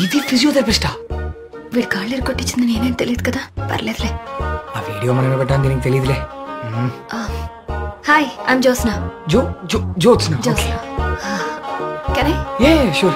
ఇది ఫిజియోథెరపిస్టా వీడి కాళ్ళు ఎరగొట్టించింది నేనేం తెలియదు కదా పర్లేదులే ఆ వీడియో మనమే పెట్టాను దీనికి తెలియదులే hmm. Hi I'm Jyotsna Jo Jo Jyotsna Jyotsna can a sure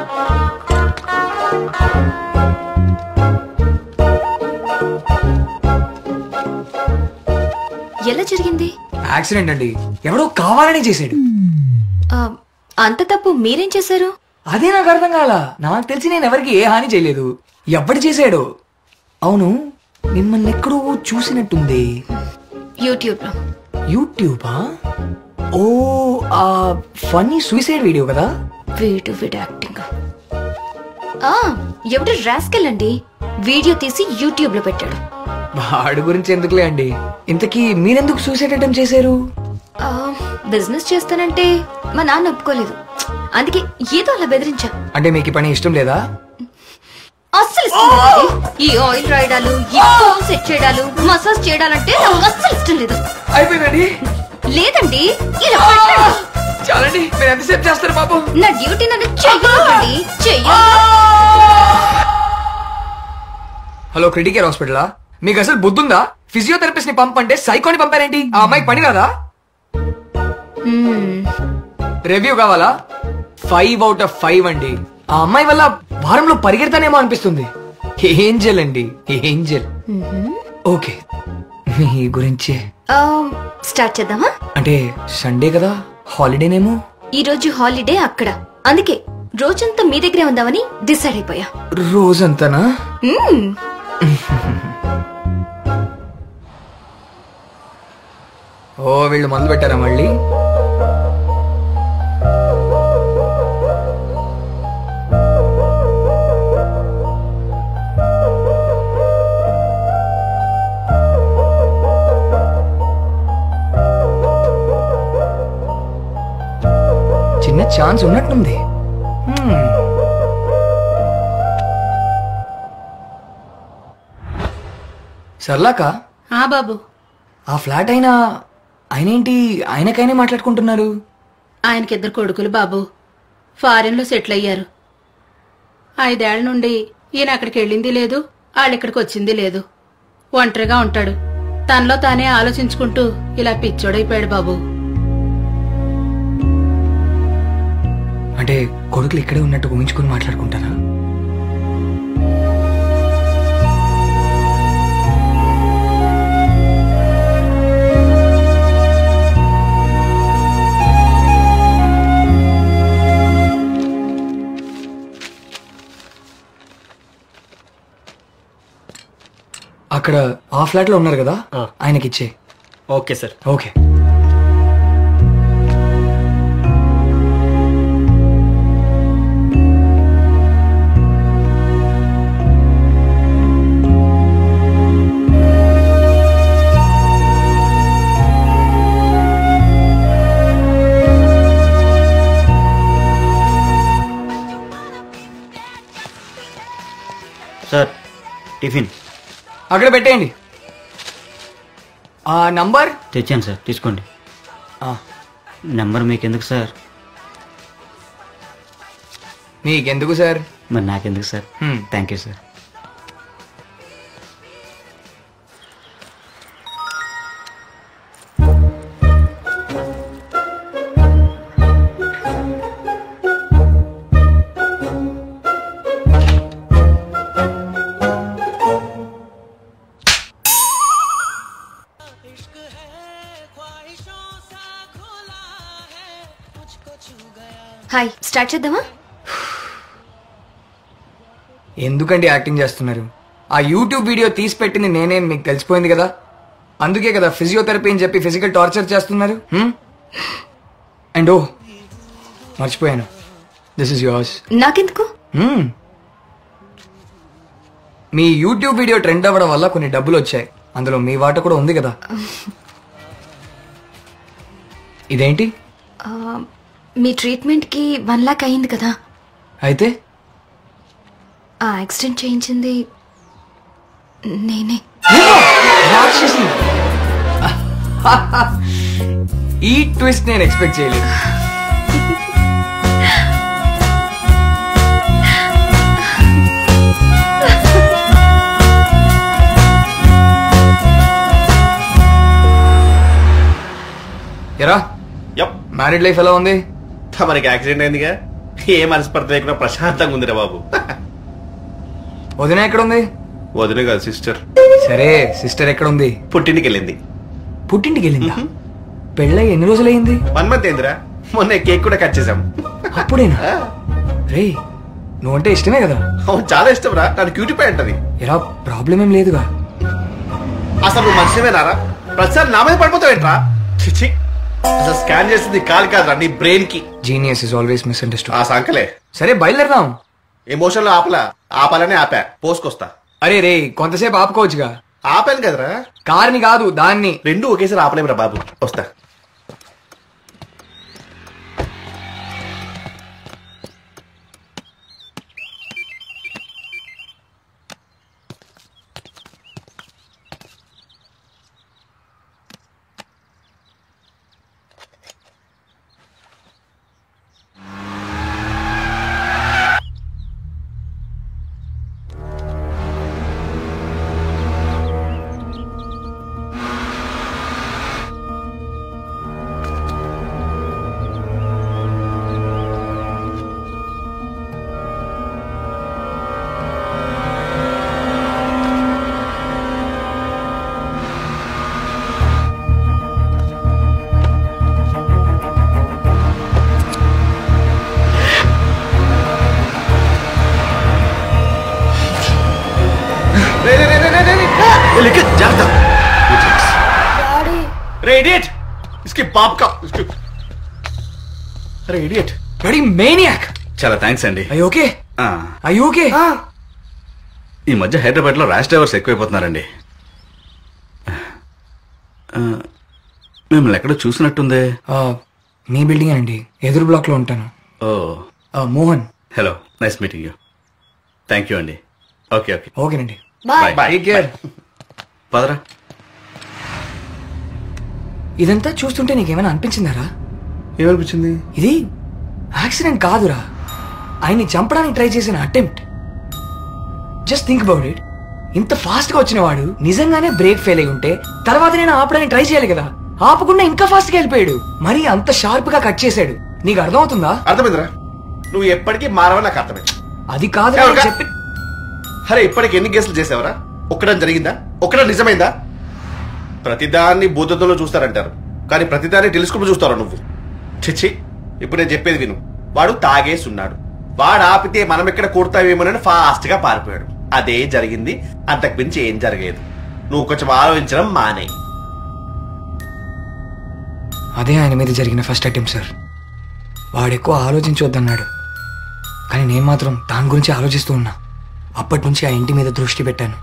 ఎలా జరిగింది యాక్సిడెంట్ అండి ఎవడో కావాలని చేసాడు ఆ, అంత తప్పు మీరేం చేశారు అదే నాకు అర్థం కాల నాకు తెలిసి నేను ఎవరికి ఏ హాని చేయలేదు ఎవడు చేశాడు అవును మిమ్మల్ని ఎక్కడో చూసినట్టుంది యూట్యూబ్ లో యూట్యూబా ఓ ఆ ఫన్నీ సూసైడ్ వీడియో కదా వీడు వీడు యాక్టింగ్ ఆ ఎవడు రాస్కెల్ అండి వీడియో తీసి యూట్యూబ్ లో పెట్టాడు వాడి గురించి ఎందుకులే అండి ఇంతకీ మీరెందుకు సూసైడ్ అటెంప్ట్ చేశారు ఆ, బిజినెస్ చేస్తానంటే మా నాన్న ఒప్పుకోలేదు అందుకే ఏదో అలా బెదిరించా అంటే మీకు ఈ పని ఇష్టం లేదా అస్సలు ఇష్టం లేదండి. ఈ ఆయిల్ రాయడాలు ఈ ఫోన్ సెట్ చేయడాలు మసాజ్ చేయడాలంటే నాకు అస్సలు ఇష్టం లేదు అయిపోయిందండి లేదండి ఇలా పెట్టండి. చాలండి మీరు ఎంతసేపు చేస్తారు బాబు నా డ్యూటీ నన్ను చెయ్యకండి చెయ్య హలో క్రిటికేర్ హాస్పిటలా మీకు అసలు బుద్ధుందా ఫిజియోథెరపిస్ట్ ని పంపంటే సైకోని పంపారేంటి ఆ అమ్మాయికి పని రాదా రివ్యూ కావాలా ఫైవ్ అవుట్ ఆఫ్ ఫైవ్ అండి ఆ అమ్మాయి వల్ల వారంలో పరిగెడతానేమో అనిపిస్తుంది ఏంజల్ అండి ఏంజల్ ఓకే మీ గురించే స్టార్ట్ చేద్దామా అంటే సండే కదా హాలిడేనేమో ఈ రోజు హాలిడే అక్కడ అందుకే రోజంతా మీ దగ్గరే ఉందామని డిసైడ్ అయిపోయా రోజంతానా మ్మ్. ఓ వీళ్ళు మొదలు పెట్టారా మళ్ళీ చిన్న ఛాన్స్ ఉన్నట్టుంది హ్మ్. సర్లాక ఆ బాబు ఆ ఫ్లాట్ అయినా ఆయనేంటి ఆయనకైనా మాట్లాడుకుంటున్నారు ఆయనకి ఇద్దరు కొడుకులు బాబు ఫారెన్లో సెటిల్ అయ్యారు ఐదేళ్ల నుండి ఈయన అక్కడికి వెళ్ళింది లేదు వాళ్ళిక్కడికి వచ్చింది లేదు ఒంటరిగా ఉంటాడు తనలో తానే ఆలోచించుకుంటూ ఇలా పిచ్చోడైపోయాడు బాబు అంటే కొడుకులు ఇక్కడే ఉన్నట్టు ఊహించుకుని మాట్లాడుకుంటారా అక్కడ ఆ ఫ్లాట్ లో ఉన్నారు కదా ఆయనకి ఇచ్చే okay sir okay sir tiffin అక్కడ పెట్టేయండి ఆ నంబర్ తెచ్చాను సార్ తీసుకోండి నెంబర్ మీకు ఎందుకు సార్ మీకెందుకు సార్ మరి నాకెందుకు sir Hmm. Thank you sir hi start చేద్దామా ఎందుకండి యాక్టింగ్ చేస్తున్నారు ఆ యూట్యూబ్ వీడియో తీసి పెట్టింది నేనే అని మీకు తెలిసిపోయింది కదా అందుకే కదా ఫిజియోథెరపీ అని చెప్పి ఫిజికల్ టార్చర్ చేస్తున్నారు అండ్ ఓ మర్చిపోయాను దిస్ ఇస్ యువర్స్ నాకెందుకు మీ యూట్యూబ్ వీడియో ట్రెండ్ అవ్వడం వల్ల కొన్ని డబ్బులు వచ్చాయి అందులో మీ వాట కూడా ఉంది కదా ఇదేంటి ఆ, మీ ట్రీట్మెంట్ కి వన్ లాక్ అయింది కదా అయితే ఆ యాక్సిడెంట్ చేయించింది నేనే రాక్షసి ఈ ట్విస్ట్ నేను ఎక్స్పెక్ట్ చేయలేదు ఎరా యప్ మ్యారీడ్ లైఫ్ ఎలా ఉంది మనకి యాక్సిడెంట్ అయిందిగా ఏ మనస్పర్ధ లేకుండా ప్రశాంతంగా ఉందిరా బాబు వదిన ఎక్కడ ఉంది వదిలే కాదు సిస్టర్ సరే సిస్టర్ ఎక్కడ ఉంది పుట్టింటికి వెళ్ళింది పుట్టింటికి వెళ్ళిందా పెళ్ళై ఎన్ని రోజులైంది వన్ మంత్ ఏందిరా మొన్న కేక్ కూడా కట్ చేసాం అప్పుడేనా రే నువ్వంటే ఇష్టమే కదా అవును చాలా ఇష్టం రా నన్ను క్యూటీ పై అంటది ఎలా ప్రాబ్లం ఏం లేదుగా అసలు నువ్వు మనిషివేనారా ప్రతిసారి నా మీద పడిపోతావేంట్రా చిచి అసలు స్కాన్ చేసింది కాలు కాదురా నీ బ్రెయిన్ కి జీనియస్ ఇస్ ఆల్వేస్ మిస్అండర్స్టూడ్ ఆ సంకలే సరే బయలుదేరదాం ఎమోషన్ లో ఆపలా ఆపాలనే ఆపా పోసుకొస్తా అరే రే కొంతసేపు ఆపుకోవచ్చుగా ఆపాను కదరా కార్ని కాదు దాన్ని రెండు ఒకేసారి ఆపలేమురా బాబు వస్తా రే, రే, రే, రే, రే, రే, రే. ఏ, लिख, जागता. రే ఇడియట్ इसके बाप का इसके అరే ఇడియట్ రెడీ మేనియాక్ చాలా థ్యాంక్స్ అండి ఐ ఓకే ఆ, ఐ ఓకే ఈ మధ్య హైదరాబాద్ లో ర్యాష్ డ్రైవర్స్ ఎక్కువైపోతున్నారండి ఆ, మిమ్మల్ని ఎక్కడో చూసినట్టుందే మీ బిల్డింగ్ అండి ఎదురు బ్లాక్ లో ఉంటాను ఓ ఆ, Mohan hello nice meeting you thank you అండి ఓకే ఓకే ఓకేనండి బాయ్ టేక్ కేర్ పదరా ఇదంతా చూస్తుంటే నీకేమైనా అనిపించిందారా ఏమనిపించింది ఇది యాక్సిడెంట్ కాదురా ఆయన్ని చంపడానికి ట్రై చేసిన attempt just think about it ఇంత ఫాస్ట్ గా వచ్చిన వాడు నిజంగానే బ్రేక్ ఫెయిల్ అయి ఉంటే తర్వాత నేను ఆపడానికి ట్రై చేయాలి కదా ఆపకుండా ఇంకా ఫాస్ట్ గా వెళ్ళిపోయాడు మరి అంత షార్ప్ గా కట్ చేశాడు నీకు అర్థమవుతుందా అర్థమైందిరా నువ్వు ఎప్పటికీ మారవని నాకు అర్థమైంది అది కాదు ఎవరుగా? చెప్పి అరే ఇప్పటికి ఎన్ని కేసులు చేసావరా ఒక్కడం జరిగిందా ఒక్కడం నిజమైందా ప్రతిదాన్ని భూతత్వంలో చూస్తారంటారు కానీ ప్రతిదాన్ని టెలిస్కోప్ చూస్తారా నువ్వు చిచ్చి ఇప్పుడు నేను చెప్పేది విను వాడు తాగేసున్నాడు వాడు ఆపితే మనం ఎక్కడ కూడతావేమోనని ఫాస్ట్ గా పారిపోయాడు అదే జరిగింది అంతకు మించి ఏం జరగలేదు నువ్వు కొంచెం ఆలోచించడం మానే అదే ఆయన మీద జరిగిన ఫస్ట్ అటెంప్ట్ సార్ వాడు ఎక్కువ ఆలోచించొద్దన్నాడు కానీ నేను మాత్రం దాని గురించి ఆలోచిస్తూ ఉన్నా అప్పటి నుంచి ఆ ఇంటి మీద దృష్టి పెట్టాను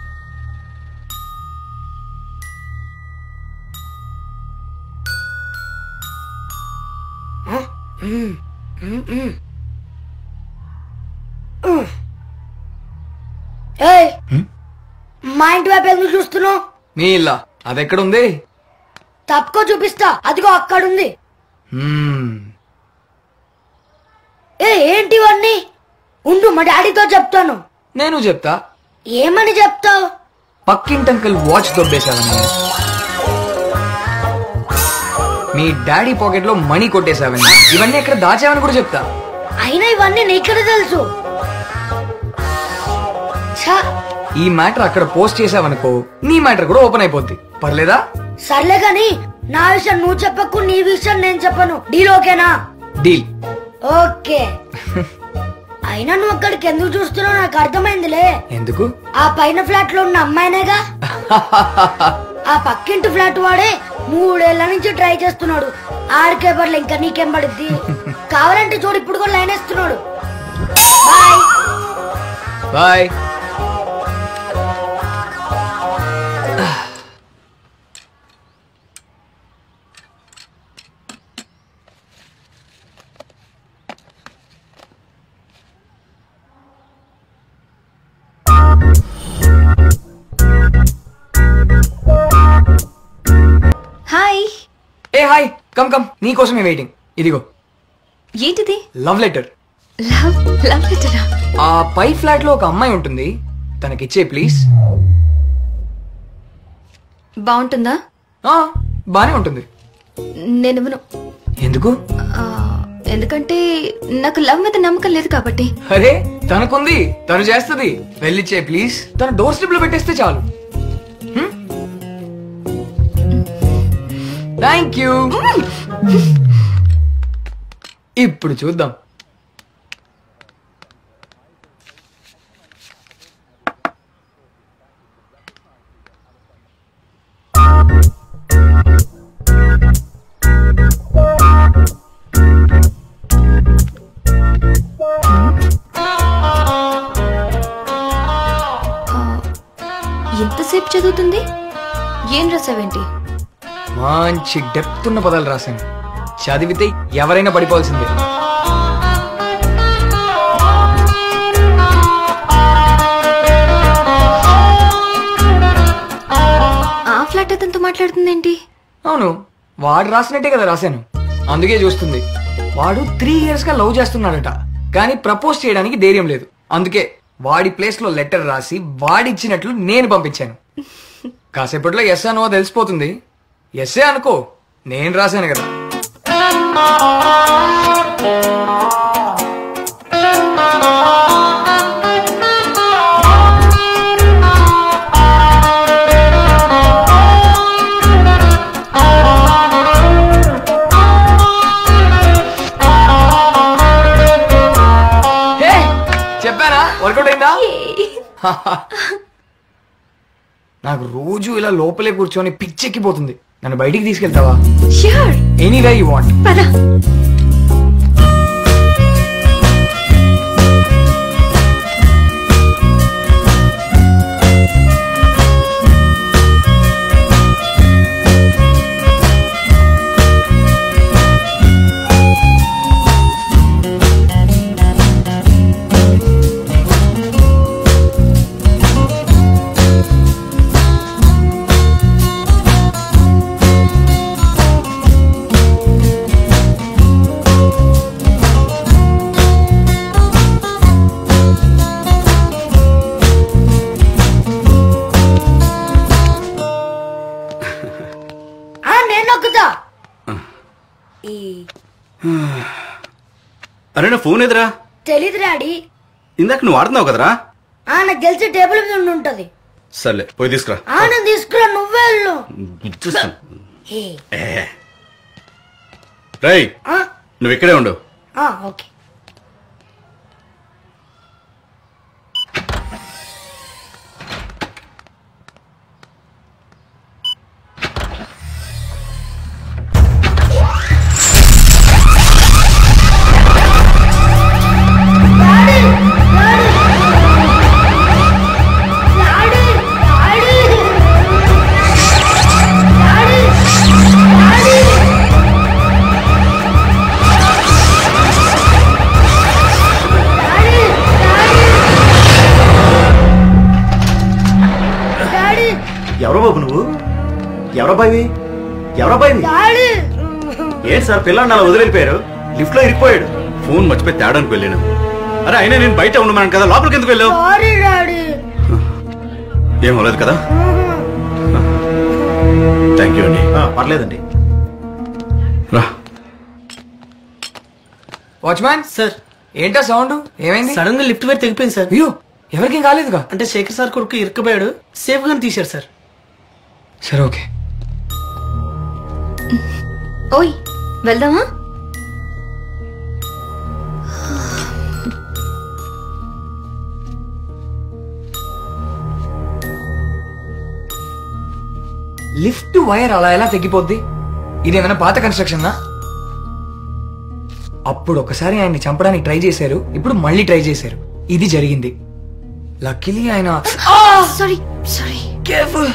ఏయ్ హ్మ్? మా ఇంటి వైపు ఎందుకు చూస్తున్నావు మీ ఇల్లా అదెక్కడుంది తప్పుకో చూపిస్తా అదిగో అక్కడుంది హ్మ్. ఏ ఏంటి ఇవన్నీ ఉండు మా డాడీతో చెప్తాను నేను చెప్తా ఏమని చెప్తావు పక్కింటంకల్ వాచ్ దొబ్బేశావని మీ డాడీ పాకెట్ లో మనీ కొట్టేశావని ఇవన్నీ ఎక్కడ దాచావని కూడా చెప్తా అయినా ఇవన్నీ నీకెడ తెలుసు ఛ, ఈ మ్యాటర్ అక్కడ పోస్ట్ చేసావనుకో నీ మ్యాటర్ కూడా ఓపెన్ అయిపోద్ది పర్లేదా సర్లే గాని నా విషయం నువ్వు చెప్పకు నీ విషయం నేను చెప్పను డీల్ ఓకేనా డీల్ ఓకే అయినా నువ్వు అక్కడికి ఎందుకు చూస్తున్నావు నాకు అర్థమైందిలే ఎందుకు ఆ పైన ఫ్లాట్ లో ఉన్న అమ్మాయినేగా ఆ పక్కింటి ఫ్లాట్ వాడే మూడేళ్ల నుంచి ట్రై చేస్తున్నాడు ఆడికే పర్లే ఇంకా నీకేం పడుద్ది కావాలంటే చూడు ఇప్పుడు కూడా లైన్ వేస్తున్నాడు బాయ్ బాయ్ హాయ్ ఏ హాయ్ కమ్ కమ్ నీకోసమే వెయిటింగ్ ఇదిగో ఏంటిది లవ్ లెటర్ లవ్ లవ్ లెటరా ఆ పై ఫ్లాట్ లో ఒక అమ్మాయి ఉంటుంది తనకిచ్చే ప్లీజ్ బాగుంటుందా బానే ఉంటుంది నేను ఇవ్వను ఎందుకు ఆ, ఎందుకంటే నాకు లవ్ మీద నమ్మకం లేదు కాబట్టి అరే తనకుంది తను చేస్తుంది వెళ్ళిచ్చే ప్లీజ్ తన డోర్ స్టెప్ లో పెట్టేస్తే చాలు థ్యాంక్ యూ ఇప్పుడు చూద్దాం ఎంతసేపు చదువుతుంది ఏం రాసావేంటి మంచి డెప్త్ ఉన్న పదాలు రాశాను చదివితే ఎవరైనా పడిపోవాల్సిందే ఆ ఫ్లాట్ అతనితో మాట్లాడుతుందేంటి అవును వాడు రాసినట్టే కదా రాశాను అందుకే చూస్తుంది వాడు త్రీ ఇయర్స్ గా లవ్ చేస్తున్నాడట కానీ ప్రపోజ్ చేయడానికి ధైర్యం లేదు అందుకే వాడి ప్లేస్ లో లెటర్ రాసి వాడిచ్చినట్లు నేను పంపించాను కాసేపట్లో ఎస్ అనో తెలిసిపోతుంది ఎస్ఏ అనుకో నేను రాశాను కదా హే, చెప్పానా వర్కౌట్ అయిందా నాకు రోజు ఇలా లోపలే కూర్చొని పిచ్చెక్కిపోతుంది నన్ను బయటికి తీసుకెళ్తావా ష్యూర్ ఎనీవే యూ వాంట్ పద ఆ నేను నొక్కుతా ఈ అరే నా ఫోన్ ఎదురా తెలీదు డాడీ ఇందాక నువ్వు ఆడుతున్నావు కదరా ఆ నాకు తెలిసి టేబుల్ మీద ఉండి ఉంటది సర్లే పోయి తీసుకురా ఆ నేను తీసుకురా నువ్వే వెళ్ళు చూస్తాను ఏ, రై ఆ, నువ్వు ఇక్కడే ఉండు ఆ, okay daddy, daddy. Daddy, daddy. Daddy, daddy. Daddy, daddy. Daddy, ఎవరో బాబు నువ్వు ఎవరో బావి ఎవరో బావి డాడీ. ఏంటి సార్ పిల్లల్ని అలా వదిలిపోయారు లిఫ్ట్ లో ఇరికిపోయాడు ఫోన్ మర్చిపోయి తేడానికి వెళ్ళాను అరే అయినా నేను బయట ఉండమన్నాను కదా లోపలికి ఎందుకు వెళ్ళావు సారీ డాడీ ఏం అవ్వలేదు కదా థ్యాంక్ యూ అండి ఆ, పర్లేదండి రా వాచ్మ్యాన్ సార్ ఏంటా సౌండ్ ఏమైంది సడన్ గా లిఫ్ట్ వైర్ తెగిపోయింది సార్ అయ్యో ఎవరికేం కాలేదుగా అంటే శేఖర్ సార్ కొడుకు ఇరుక్కుపోయాడు సేఫ్ గానే తీశారు సార్ సరే ఓకే ఓయ్ వెళ్దామా లిఫ్ట్ వైర్ అలా ఎలా తెగిపోద్ది ఇదేమైనా పాత కన్స్ట్రక్షన్ అప్పుడు ఒకసారి ఆయన్ని చంపడానికి ట్రై చేశారు ఇప్పుడు మళ్ళీ ట్రై చేశారు ఇది జరిగింది లక్కీలీ ఆయన సారీ సారీ కేర్ఫుల్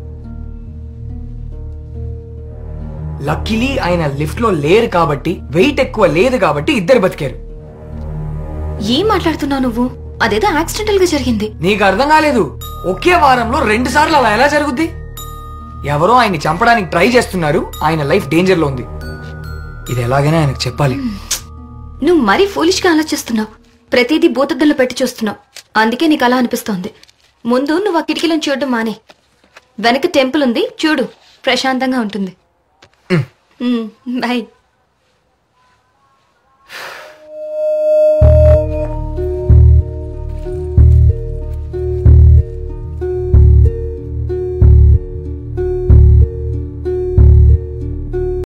లక్కీలీ ఆయన లిఫ్ట్ లో లేరు కాబట్టి వెయిట్ ఎక్కువ లేదు కాబట్టి ఇద్దరు బతికారు ఏం మాట్లాడుతున్నావు నువ్వు అదేదో యాక్సిడెంటల్ గా జరిగింది నీకు అర్థం కాలేదు ఒకే వారంలో రెండు సార్లు అలా ఎలా జరుగుద్ది ఎవరో ఆయన్ని చంపడానికి ట్రై చేస్తున్నారు ఆయన లైఫ్ డేంజర్ లో ఉంది ఇది ఎలాగైనా ఆయనకు చెప్పాలి నువ్వు మరీ ఫూలిష్ గా ఆలోచిస్తున్నావు ప్రతిదీ భూతద్దంలో పెట్టి చూస్తున్నావు అందుకే నీకు అలా అనిపిస్తోంది ముందు నువ్వు ఆ కిటికీలను చూడడం మానే వెనక టెంపుల్ ఉంది చూడు ప్రశాంతంగా ఉంటుంది బాయ్